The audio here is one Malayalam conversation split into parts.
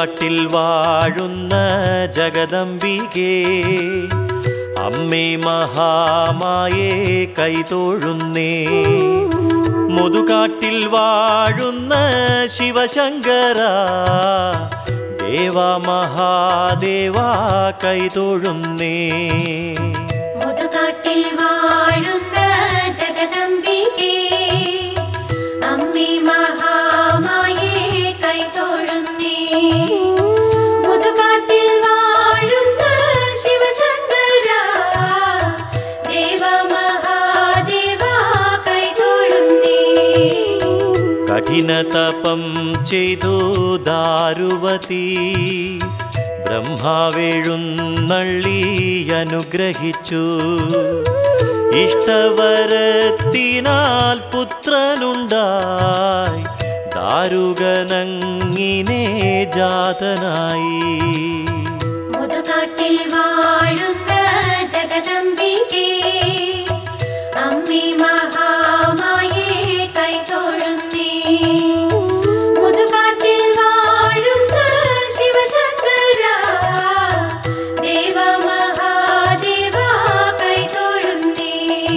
മുതുകാട്ടിൽ വാഴുന്ന ജഗദംബികേ അമ്മേ മഹാമായേ കൈതൊഴുന്നേ മുതുകാട്ടിൽ വാഴുന്ന ശിവശങ്കര ദേവ മഹാദേവ കൈതൊഴുന്നേ മുതുകാട്ടിൽ വാഴുന്ന ജഗദംബികേ അമ്മേ മഹാമായേ കൈതൊഴുന്നേ മുതുകാട്ടിൽ വാഴുന്ന ശിവശങ്കര ദേവ മഹാദേവ കൈതൊഴുന്നേ കഠിന തപം ചെയ്തു ദാരുവതി ബ്രഹ്മാവെഴുന്നള്ളി അനുഗ്രഹിച്ചു ഇഷ്ടവരത്തിനാൽ പുത്രനുണ്ടായി ദാരുകനങ്ങിനെ ജാതനായി മുതുകാട്ടിൽ വാഴുന്ന ജഗദംബികേ അമ്മേ മഹാമായേ കൈതൊഴുന്നേ മുതുകാട്ടിൽ വാഴുന്ന ശിവശങ്കര ദേവ മഹാദേവ കൈതൊഴുന്നേ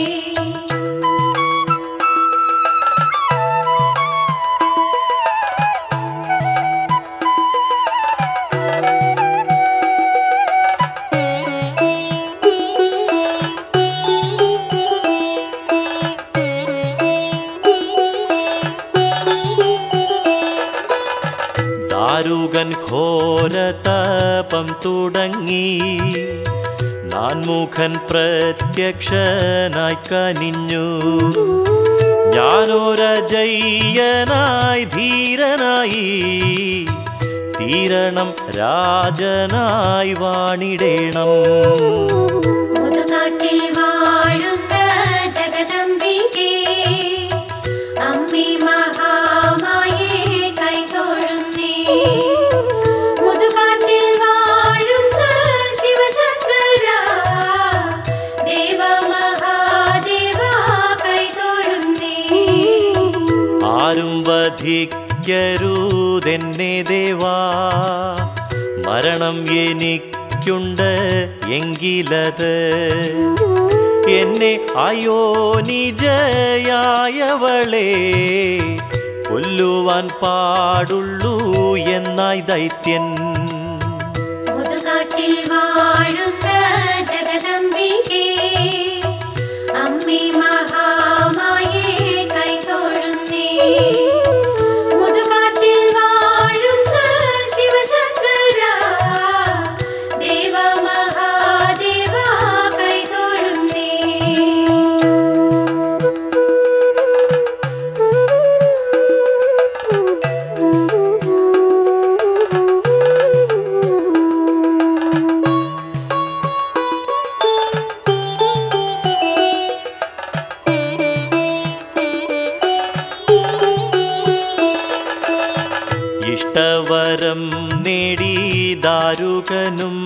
ദാരുകൻ ഘോരതപം തുടങ്ങി നാൻമുഖൻ പ്രത്യക്ഷനായി കനിഞ്ഞു ഞാനൊരജയ്യനായി ധീരനായി തീരണം രാജനായി വാണിടേണം മുതുകാട്ടിൽ വാഴുന്ന ജഗദംബികേ അമ്മേ മഹാമായേ കൈതൊഴുന്നേ മുതുകാട്ടിൽ വാഴുന്ന ശിവശങ്കര ദേവ മഹാദേവ കൈതൊഴുന്നേ ആരും വധിക്കരുതെന്നെ ദേവാ മരണം എനിക്കുണ്ട് എങ്കിലത് എന്നെ അയോനിജയായവളെ കൊല്ലുവാൻ പാടുള്ളൂ എന്നായി ദൈത്യൻ മുതുകാട്ടിൽ വാഴുന്ന ജഗദംബികേ അമ്മേ മഹാമായേ കൈതൊഴുന്നേ മുതുകാട്ടിൽ വാഴുന്ന ശിവശങ്കര ദേവ മഹാദേവ കൈതൊഴുന്നേ ഇഷ്ടവരം നേടി ദാരുകനും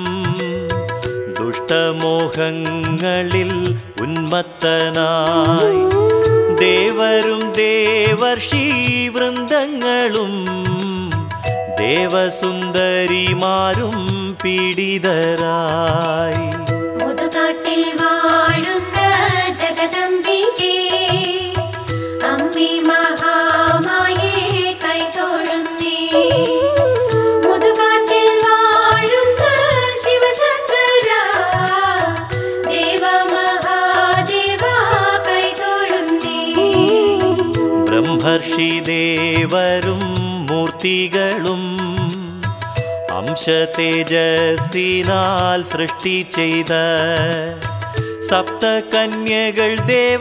ദുഷ്ടമോഹങ്ങളിൽ ഉന്മത്തനായി ദേവരും ദേവർഷി വൃന്ദങ്ങളും ദേവസുന്ദരിമാരും പീഡിതരായി മുതുകാട്ടിൽ വാഴുന്ന ജഗദംബികേ അമ്മേ മഹാമായേ കൈതൊഴുന്നേ മുതുകാട്ടിൽ വാഴുന്ന ശിവശങ്കര ദേവ മഹാദേവ കൈതൊഴുന്നേ ബ്രഹ്മർഷി ദേവരും മൂർത്തികളും അംശതേജസ്സിനാൽ സൃഷ്ടി ചെയ്ത സപ്തകന്യകൾ ദേവ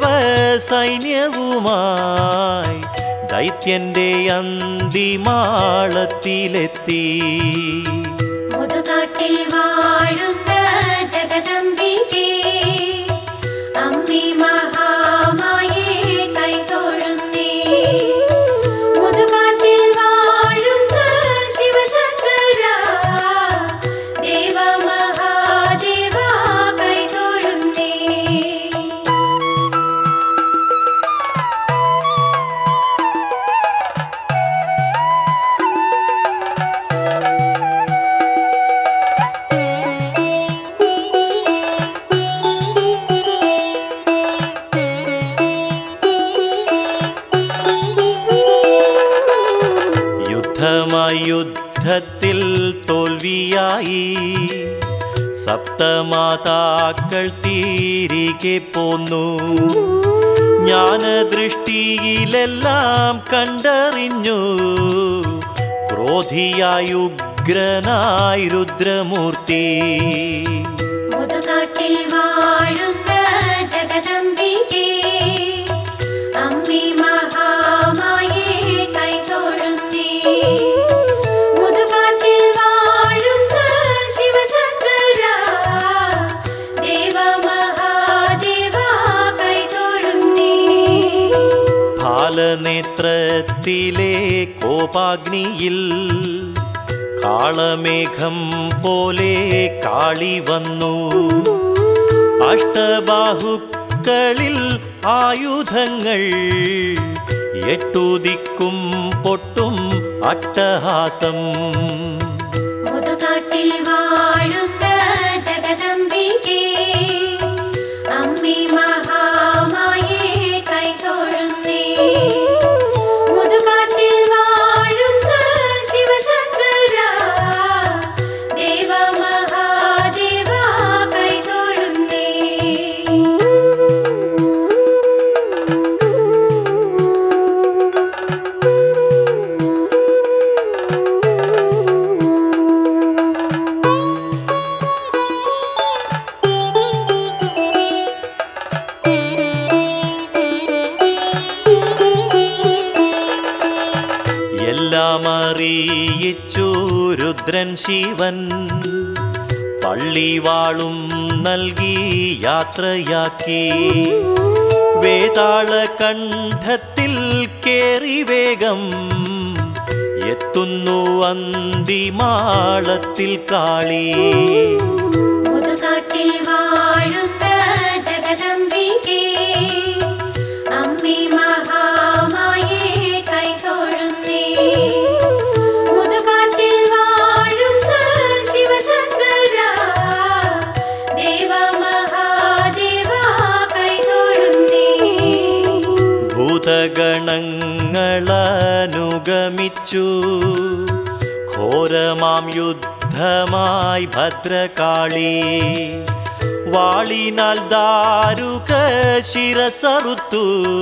സൈന്യവുമായി ദൈത്യന്റെ അന്തിമാളത്തിലെത്തി മുതുകാട്ടിൽ വാഴുന്ന ജഗദംബികേ അമ്മേ മഹാമായേ കൈതൊഴുന്നേ മുതുകാട്ടിൽ വാഴുന്ന ശിവശങ്കര ദേവ മഹാദേവ കൈതൊഴുന്നേ ക്രോധിയായി സപ്തമാതാക്കൾ തിരികെ പോന്നു ജ്ഞാനദൃഷ്ടിയിലെല്ലാം കണ്ടറിഞ്ഞു ക്രോധിയായി ഉഗ്രനായി രുദ്രമൂർത്തി മുതുകാട്ടിൽ വാഴുന്ന ജഗദംബികേ അമ്മി മഹാമായേ കൈതൊഴുന്നേ മുതുകാട്ടിൽ വാഴുന്ന ശിവശങ്കര ദേവ മഹാദേവ കൈതൊഴുന്നേ ഫാലനേത്രത്തിലെ കോപാഗ്നിയിൽ കാളമേഘം പോലെ കാളി വന്നു അഷ്ടബാഹുക്കളിൽ ആയുധങ്ങൾ എട്ടുദിക്കും പൊട്ടും അട്ടഹാസം മുതുകാട്ടിൽ വാഴുന്ന ജഗദംബികേ അമ്മി മഹാമായേ കൈതൊഴുന്നേ മുതുകാട്ടിൽ വാഴുന്ന ശിവശങ്കര ദേവ മഹാദേവ കൈതൊഴുന്നേ എല്ലാം അറിയിച്ചു രുദ്രൻ ശിവൻ പള്ളിവാളും നൽകി യാത്രയാക്കി വേതാള കണ്ഠത്തിൽ കേറി വേഗം എത്തുന്നു അന്തിമാളത്തിൽ കാളി മുതുകാട്ടിൽ വാഴുന്ന ജഗദംബികേ അമ്മി മഹാമായേ കൈതൊഴുന്നേ മുതുകാട്ടിൽ വാഴുന്ന ശിവശങ്കര ദേവ മഹാദേവ കൈതൊഴുന്നേ ഭൂതഗണങ്ങളനുഗമിച്ചു ഘോരമാം യുദ്ധമായി ഭദ്രകാളി വാളിനാൽ ദാരുക ശിരസറുത്തു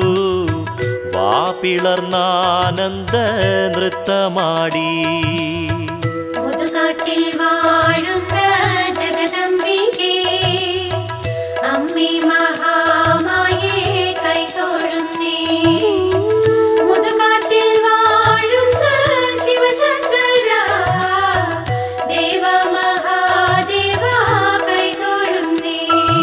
വാപിളർന്നാനന്ദ നൃത്തമാടി മുതുകാട്ടിൽ വാഴുന്ന ജഗദംബികേ അമ്മി മഹാമായേ കൈതൊഴുന്നേ മുതുകാട്ടിൽ വാഴുന്ന ശിവശങ്കര ദേവ മഹാദേവ കൈതൊഴുന്നേ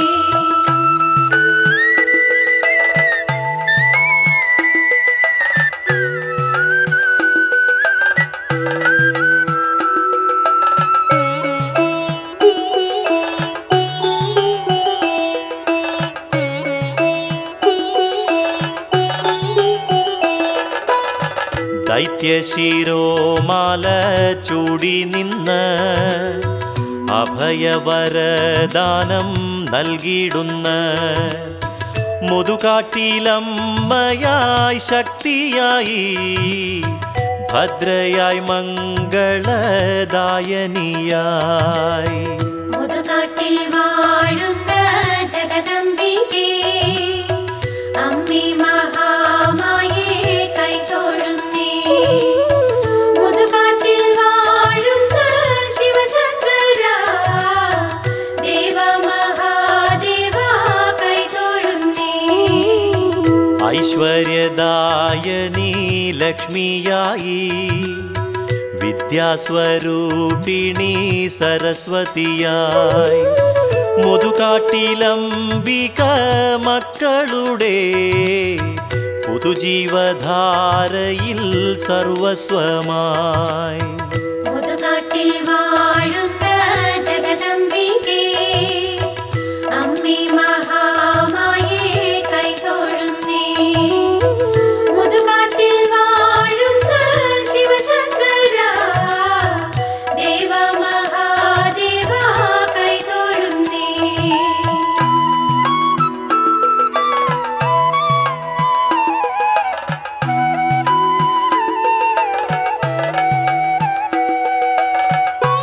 ദൈത്യശിരോമാല ചൂടി നിന്ന് അഭയവരദാനം നൽകിയിടുന്ന മുതുകാട്ടിലമ്മയായി ശക്തിയായി ഭദ്രയായി മംഗളദായനിയായി മുതുകാട്ടിൽ വാഴുന്ന ജഗദംബികേ അമ്മി മഹാമായേ കൈതൊഴുന്നേ മുതുകാട്ടിൽ വാഴുന്ന ശിവശങ്കര ദേവ മഹാദേവ കൈതൊഴുന്നേ ഐശ്വര്യദായനി ലക്ഷ്മിയായി വിദ്യാസ്വരൂപിണി സരസ്വതിയായി മുതുകാട്ടിലംബിക മക്കളുടെ പുതുജീവധാരയിൽ സർവസ്വമായി മുതുകാട്ടിൽ വാഴുന്ന ജഗദംബികേ അമ്മി മഹാമായേ കൈതൊഴുന്നേ മുതുകാട്ടിൽ വാഴുന്ന ശിവശങ്കര ദേവ മഹാദേവ കൈതൊഴുന്നേ ും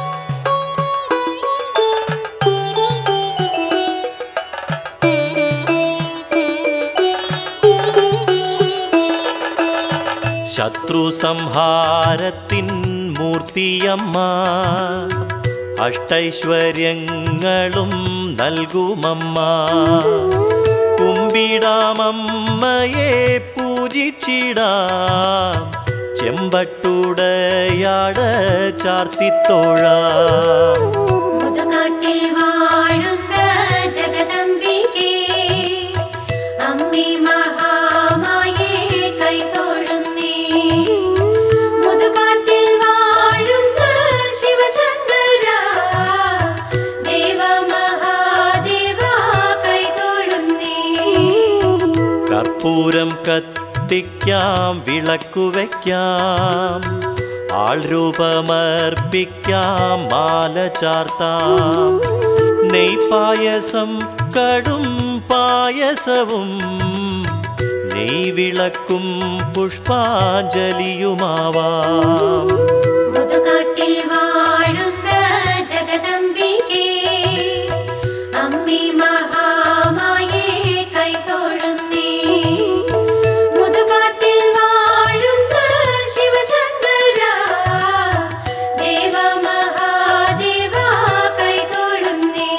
ശത്രു സംഹാരത്തിൻ മൂർത്തിയമ്മ അഷ്ടൈശ്വര്യങ്ങളും നൽകുമമ്മ കുമ്പിടാമമ്മയെ പൂജിച്ചിടാം ചെമ്പട്ടുടയാട ചാർത്തിത്തോഴാം മുതുകാട്ടിൽ വാഴുന്ന ജഗദംബികേ അമ്മേ മഹാമായേ കൈതൊഴുന്നേ മുതുകാട്ടിൽ വാഴുന്ന ശിവശങ്കര ദേവ മഹാദേവ കൈതൊഴുന്നേ കർപ്പൂരം കത്തിക്കാം വിളക്കു വയ്ക്കാം ആൾരൂപമർപ്പിക്കാം മാല ചാർത്താം നെയ്പായസം കടും പായസവും നെയ്വിളക്കും പുഷ്പാഞ്ജലിയുമാവാം മുതുകാട്ടിൽ വാഴുന്ന ജഗദംബികേ അമ്മേ മഹാമായേ കൈതൊഴുന്നേ മുതുകാട്ടിൽ വാഴുന്ന ശിവശങ്കര ദേവ മഹാദേവ കൈതൊഴുന്നേ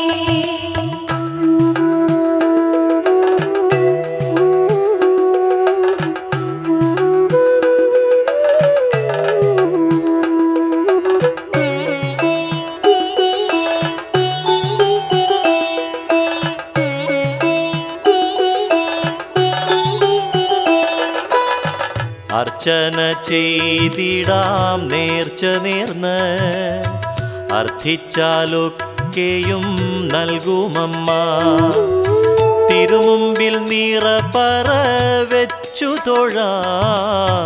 അർച്ചന ചെയ്തിടാം നേർച്ച നേർന്ന് അർത്ഥിച്ചാലൊക്കെയും നൽകുമമ്മ തിരുമുമ്പിൽ നിറപ്പറ വെച്ചു തൊഴാം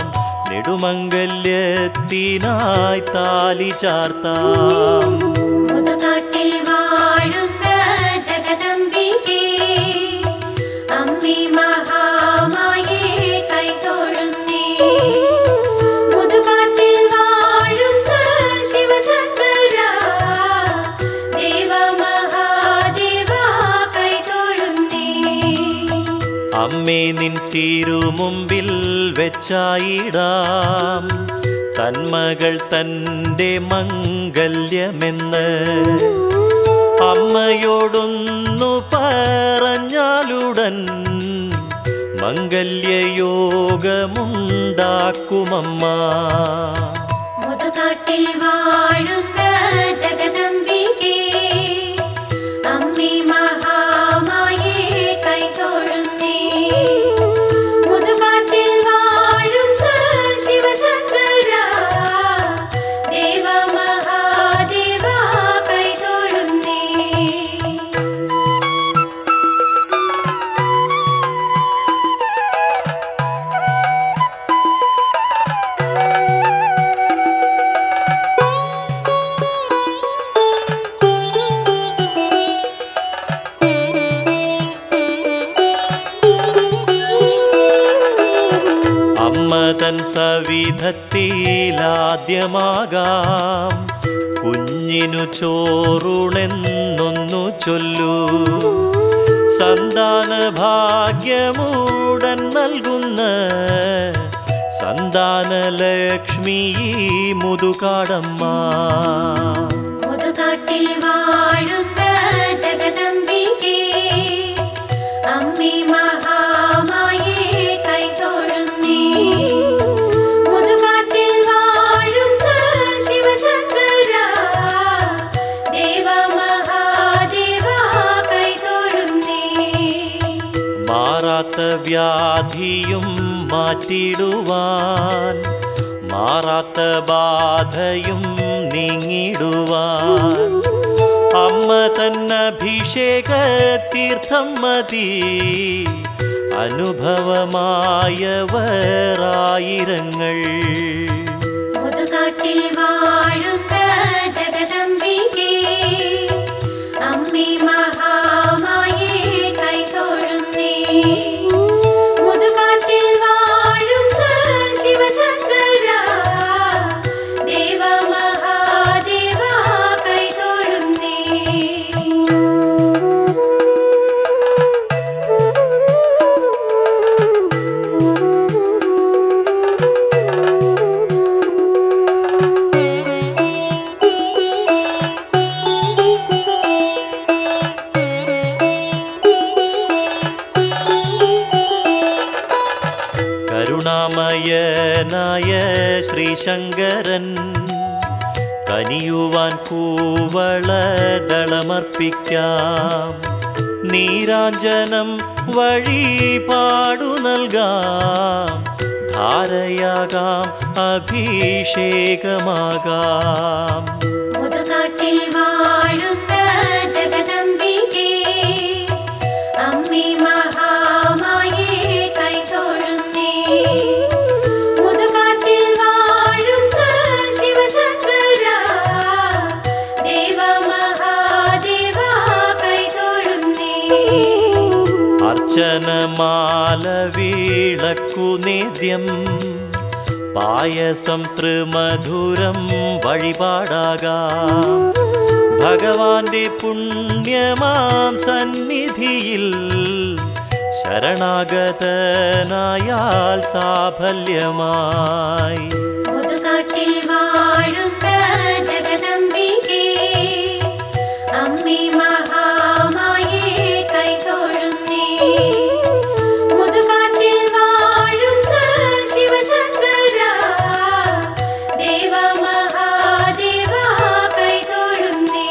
നെടുമംഗല്യത്തിനായി താലി ചാർത്താം മുതുകാട്ടിൽ വാഴുന്ന ജഗദംബികേ അമ്മേ മഹാമായേ കൈതൊഴുന്നേ മുതുകാട്ടിൽ വാഴുന്ന ശിവശങ്കര ദേവ മഹാദേവ കൈതൊഴുന്നേ അമ്മേ നിൻ തിരുമുമ്പിൽ വെച്ചായിടാം തന്മകൾ തൻ്റെ മംഗല്യമെന്ന് അമ്മയോടൊന്നു പറഞ്ഞാലുടൻ മംഗല്യയോഗമുണ്ടാക്കുമമ്മ മുതുകാട്ടിൽ വാഴുന്ന ജഗദംബികേ അമ്മേ മഹാമായേ കൈതൊഴുന്നേ മുതുകാട്ടിൽ വാഴുന്ന ശിവശങ്കര ദേവ മഹാദേവ കൈതൊഴുന്നേ അമ്മ തൻ സവിധത്തിലാദ്യമാകാം കുഞ്ഞിനു ചോറുണെന്നൊന്നു ചൊല്ലൂ സന്താന ഭാഗ്യമുടൻ നൽകുന്ന സന്താനലക്ഷ്മി മുതുകാടമ്മ മുതുകാട്ടിൽ വാഴുന്ന ജഗദംബികേ അമ്മേ മഹാമായേ കൈതൊഴുന്നേ മുതുകാട്ടിൽ വാഴുന്ന ശിവശങ്കര ദേവ മഹാദേവ കൈതൊഴുന്നേ മാറാത്ത വ്യാധിയും മാറ്റിടുവാൻ മാറാത്ത ബാധയും നീങ്ങിടുവാൻ അമ്മ തന്നഭിഷേക തീർത്ഥം മതി അനുഭവമായവരായിരങ്ങൾ മുതുകാട്ടിൽ വാഴുന്ന ജഗദംബികേ അമ്മേ മഹാമായേ കൈതൊഴുന്നേ മുതുകാട്ടിൽ വാഴുന്ന ശിവശങ്കര ദേവ മഹാദേവ കൈതൊഴുന്നേ ും കരുണാമയനായ ശ്രീശങ്കരൻ കനിയുവാൻ കൂവളദളമർപ്പിക്കാം നീരാഞ്ജനം വഴിപാടു നൽകാം ധാരയാകാം അഭിഷേകമാകാം മുതുകാട്ടിൽ വാഴുന്ന ജഗദംബികേ അമ്മേ മഹാമായേ കൈതൊഴുന്നേ മുതുകാട്ടിൽ വാഴുന്ന ശിവശങ്കര ദേവ മഹാദേവ കൈതൊഴുന്നേ അർച്ചനമാല വീളക്കു നേദ്യം പായസം ത്രിമധുരം വഴിപാടാകാം ഭഗവാന്റെ പുണ്യമാം സന്നിധിയിൽ ശരണാഗതനായാൽ സാഫല്യമായി മുതുകാട്ടിൽ വാഴുന്ന ജഗദംബികേ അമ്മേ മഹാമായേ കൈതൊഴുന്നേ മുതുകാട്ടിൽ വാഴുന്ന ശിവശങ്കര ദേവ മഹാദേവ കൈതൊഴുന്നേ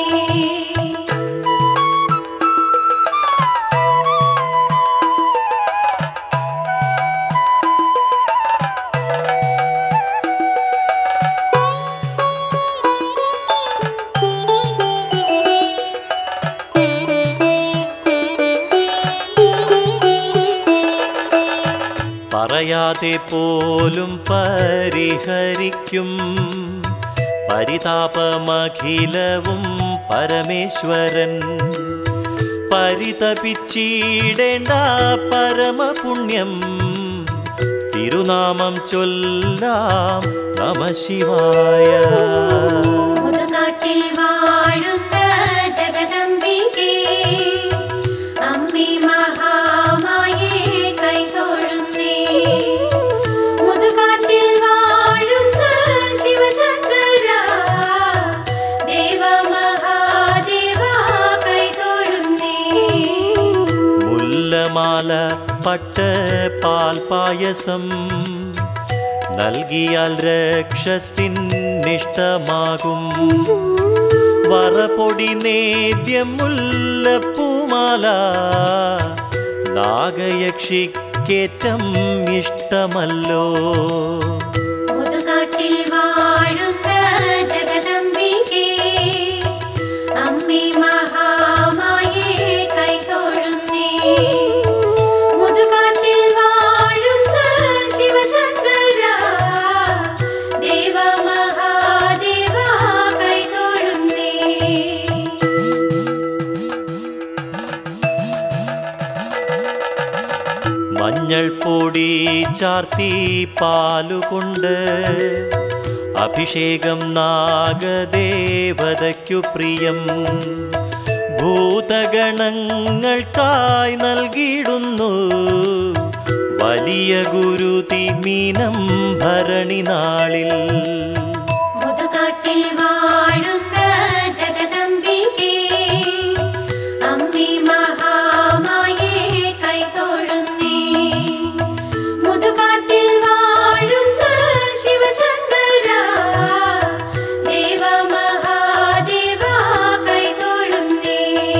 പറയാതെ പോലും പരിഹരിക്കും പരിതാപമഖിലവും പരമേശ്വരൻ പരിതപിച്ചിടേണ്ട പരമപുണ്യം തിരുനാമം ചൊല്ലാം നമ ശിവായ മുതുകാട്ടിൽ വാഴുന്ന ജഗദംബികേ അമ്മേ മഹാമായേ കൈതൊഴുന്നേ മുതുകാട്ടിൽ വാഴുന്ന ശിവശങ്കര ദേവ മഹാദേവ കൈതൊഴുന്നേ മുല്ലമാല പട്ട് പാൽ പായസം നൽകിയാൽ രക്ഷസിന്നിഷ്ടമാകും വറപൊടി നേദ്യം മുല്ലപ്പൂമാല നാഗയക്ഷിക്കേറ്റം ഇഷ്ടമല്ലോ മുതുകാട്ടിൽ വാഴുന്ന ജഗദംബികേ അമ്മേ മഹാമായേ കൈതൊഴുന്നേ മുതുകാട്ടിൽ വാഴുന്ന ശിവശങ്കര ദേവ മഹാദേവ കൈതൊഴുന്നേ മഞ്ഞൾ പൊടി ചാർത്തി പാലുകൊണ്ട് അഭിഷേകം നാഗദേവതയ്ക്കു പ്രിയം ഭൂതഗണങ്ങൾക്കായി നൽകിയിടുന്നു വലിയ ഗുരുതി മീനം ഭരണി നാളിൽ മുതുകാട്ടിൽ വാഴുന്ന ജഗദംബികേ അമ്മേ മഹാമായേ കൈതൊഴുന്നേ മുതുകാട്ടിൽ വാഴുന്ന ശിവശങ്കര ദേവ മഹാദേവ കൈതൊഴുന്നേ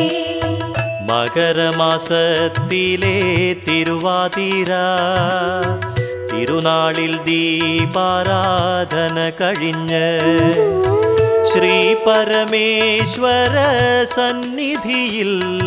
മകരമാസത്തിലെ തിരുവാതിര തിരുനാളിൽ ദീപാരാധന കഴിഞ്ഞ് ശ്രീ പരമേശ്വര സന്നിധിയിൽ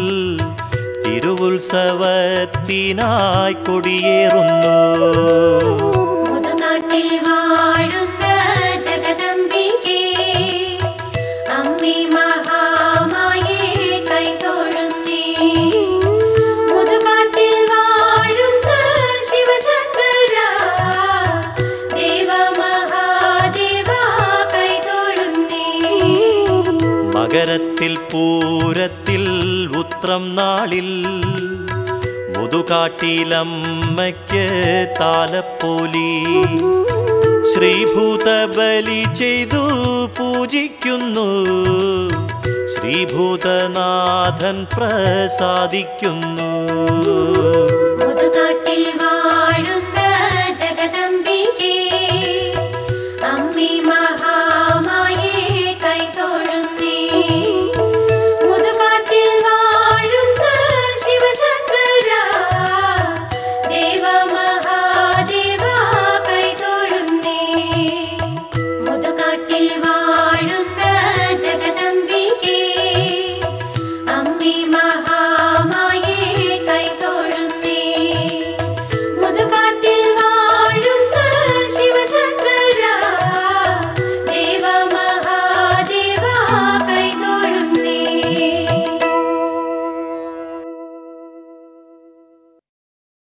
തിരുവുത്സവത്തിനായി കൊടിയേറുന്നു മുതുകാട്ടിൽ വാഴുന്ന ജഗദംബികേ അമ്മേ മഹാമായേ കൈതൊഴുന്നേ മുതുകാട്ടിൽ വാഴുന്ന ശിവശങ്കര ദേവ മഹാദേവ കൈതൊഴുന്നേ മകരത്തിൽ പൂരത്തിൽ ഉത്രം നാളിൽ മുതുകാട്ടിലമ്മയ്ക്ക് താലപ്പോലി ശ്രീഭൂതബലി ചെയ്തു പൂജിക്കുന്നു ശ്രീഭൂതനാഥൻ പ്രസാദിക്കുന്നു